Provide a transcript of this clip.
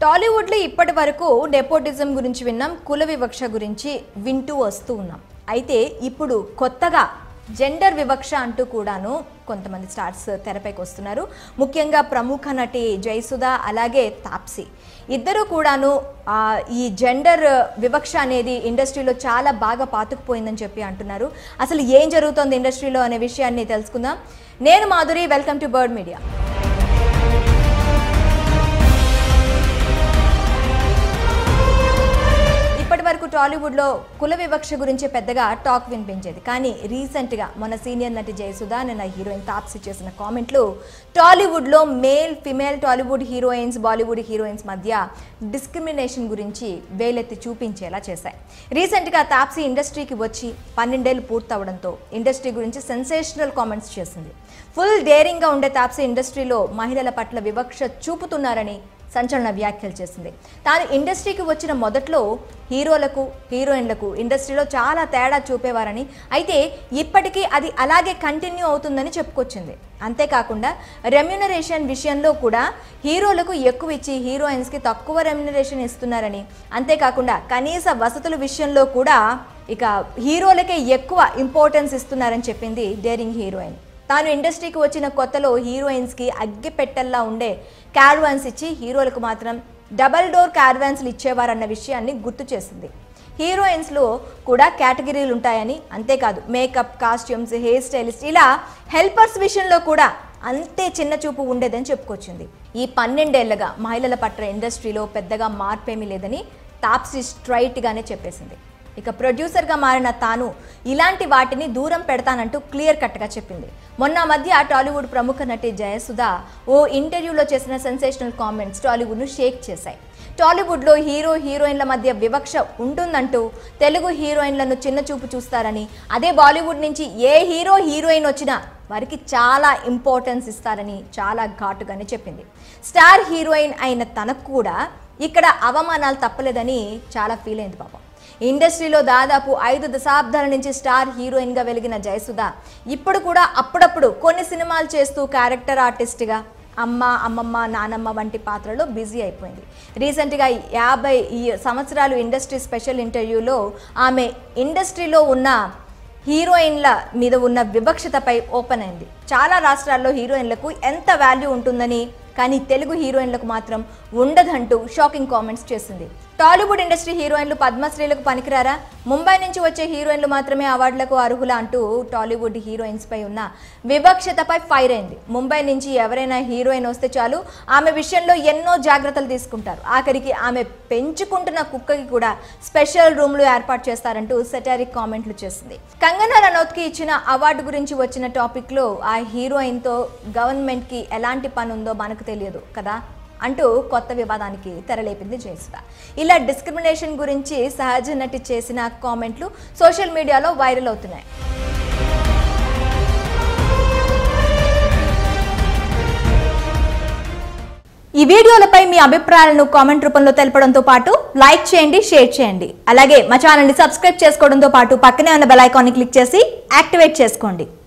టాలీవుడ్లో ఇప్పటి వరకు నెపోటిజం గురించి విన్నాం కుల వివక్ష గురించి వింటూ వస్తూ ఉన్నాం అయితే ఇప్పుడు కొత్తగా జెండర్ వివక్ష అంటూ కూడాను కొంతమంది స్టార్స్ తెరపైకి వస్తున్నారు ముఖ్యంగా ప్రముఖ నటి జయసుధ అలాగే తాప్సీ ఇద్దరు కూడాను ఆ, ఈ జెండర్ వివక్ష అనేది ఇండస్ట్రీలో చాలా బాగా పాతుకుపోయిందని చెప్పి అంటున్నారు అసలు ఏం జరుగుతోంది ఇండస్ట్రీలో అనే విషయాన్ని తెలుసుకుందాం నేను Madhuri welcome to bird media ఇప్పటి వరకు టాలీవుడ్లో కుల వివక్ష గురించి పెద్దగా టాక్ వినిపించేది కానీ రీసెంట్గా మన సీనియర్ నటి జయసుధ నిన్న హీరోయిన్ తాప్సీ చేసిన కామెంట్లు టాలీవుడ్లో male female Tollywood heroines Bollywood heroines మధ్య డిస్క్రిమినేషన్ గురించి వేలెత్తి చూపించేలా చేశాయి రీసెంట్గా తాప్సీ ఇండస్ట్రీకి వచ్చి పన్నెండేళ్ళు పూర్తవడంతో ఇండస్ట్రీ గురించి సెన్సేషనల్ కామెంట్స్ చేసింది ఫుల్ డేరింగ్గా ఉండే తాప్సీ ఇండస్ట్రీలో మహిళల పట్ల వివక్ష చూపుతున్నారని సంచలన వ్యాఖ్యలు చేసింది తాను ఇండస్ట్రీకి వచ్చిన మొదట్లో హీరోలకు హీరోయిన్లకు ఇండస్ట్రీలో చాలా తేడా చూపేవారని అయితే ఇప్పటికీ అది అలాగే కంటిన్యూ అవుతుందని చెప్పుకొచ్చింది అంతేకాకుండా రెమ్యునరేషన్ విషయంలో కూడా హీరోలకు ఎక్కువ ఇచ్చి హీరోయిన్స్కి తక్కువ రెమ్యునరేషన్ ఇస్తున్నారని అంతేకాకుండా కనీస వసతుల విషయంలో కూడా ఇక హీరోలకే ఎక్కువ ఇంపార్టెన్స్ ఇస్తున్నారని చెప్పింది డేరింగ్ హీరోయిన్ తాను ఇండస్ట్రీకి వచ్చిన కొత్తలో హీరోయిన్స్కి అగ్గి పెట్టల్లా ఉండే క్యార్వాన్స్ ఇచ్చి హీరోలకు మాత్రం డబల్ డోర్ క్యార్వాన్స్లు ఇచ్చేవారన్న విషయాన్ని గుర్తు చేసింది హీరోయిన్స్లో కూడా కేటగిరీలు ఉంటాయని అంతేకాదు మేకప్ కాస్ట్యూమ్స్ హెయిర్ స్టైలిస్ట్ ఇలా హెల్పర్స్ విషయంలో కూడా అంతే చిన్న చూపు ఉండేదని చెప్పుకొచ్చింది ఈ పన్నెండేళ్లుగా మహిళల పట్ల ఇండస్ట్రీలో పెద్దగా మార్పేమీ లేదని తాప్సీ స్ట్రైట్గానే చెప్పేసింది ఇక ప్రొడ్యూసర్గా మారిన తాను ఇలాంటి వాటిని దూరం పెడతానంటూ క్లియర్ కట్గా చెప్పింది మొన్న మధ్య టాలీవుడ్ ప్రముఖ నటి జయసుధ ఓ ఇంటర్వ్యూలో చేసిన సెన్సేషనల్ కామెంట్స్ టాలీవుడ్ను షేక్ చేశాయి టాలీవుడ్లో హీరో హీరోయిన్ల మధ్య వివక్ష ఉంటుందంటూ తెలుగు హీరోయిన్లను చిన్న చూపు చూస్తారని అదే బాలీవుడ్ నుంచి ఏ హీరో హీరోయిన్ వచ్చినా వారికి చాలా ఇంపార్టెన్స్ ఇస్తారని చాలా ఘాటుగానే చెప్పింది స్టార్ హీరోయిన్ అయిన తనకు కూడా ఇక్కడ అవమానాలు తప్పలేదని చాలా ఫీల్ అయింది పాపం ఇండస్ట్రీలో దాదాపు ఐదు దశాబ్దాల నుంచి స్టార్ హీరోయిన్గా వెలిగిన జయసుధ ఇప్పుడు కూడా అప్పుడప్పుడు కొన్ని సినిమాలు చేస్తూ క్యారెక్టర్ ఆర్టిస్ట్గా అమ్మ అమ్మమ్మ నానమ్మ వంటి పాత్రలో బిజీ అయిపోయింది రీసెంట్గా యాభై ఈ సంవత్సరాలు ఇండస్ట్రీ స్పెషల్ ఇంటర్వ్యూలో ఆమె ఇండస్ట్రీలో ఉన్న హీరోయిన్ల మీద ఉన్న వివక్షతపై ఓపెన్ అయింది చాలా రాష్ట్రాల్లో హీరోయిన్లకు ఎంత వాల్యూ ఉంటుందని కానీ తెలుగు హీరోయిన్లకు మాత్రం ఉండదంటూ షాకింగ్ కామెంట్స్ చేసింది టాలీవుడ్ ఇండస్ట్రీ హీరోయిన్లు పద్మశ్రీలకు పనికిరారా ముంబై నుంచి వచ్చే హీరోయిన్లు మాత్రమే అవార్డులకు అర్హుల అంటూ టాలీవుడ్ హీరోయిన్స్ పై ఉన్న వివక్షతపై ఫైర్ అయింది ముంబై నుంచి ఎవరైనా హీరోయిన్ వస్తే చాలు ఆమె విషయంలో ఎన్నో జాగ్రత్తలు తీసుకుంటారు ఆఖరికి ఆమె పెంచుకుంటున్న కుక్కకి కూడా స్పెషల్ రూమ్లు ఏర్పాటు చేస్తారంటూ సెటారిక్ కామెంట్లు చేసింది కంగనా రనౌత్కి ఇచ్చిన అవార్డు గురించి వచ్చిన టాపిక్లో ఆ హీరోయిన్తో గవర్నమెంట్కి ఎలాంటి పని ఉందో మనకు తెలియదు కదా అంటూ కొత్త వివాదానికి తెరలేపింది జయసుధ ఇలా డిస్క్రిమినేషన్ గురించి సహజ నటి చేసిన కామెంట్లు సోషల్ మీడియాలో వైరల్ అవుతున్నాయి ఈ వీడియోలపై మీ అభిప్రాయాలను కామెంట్ రూపంలో తెలపడంతో పాటు లైక్ చేయండి షేర్ చేయండి అలాగే మా ఛానల్ని సబ్స్క్రైబ్ చేసుకోవడంతో పాటు పక్కనే ఉన్న బెల్ ఐకాన్ని క్లిక్ చేసి యాక్టివేట్ చేసుకోండి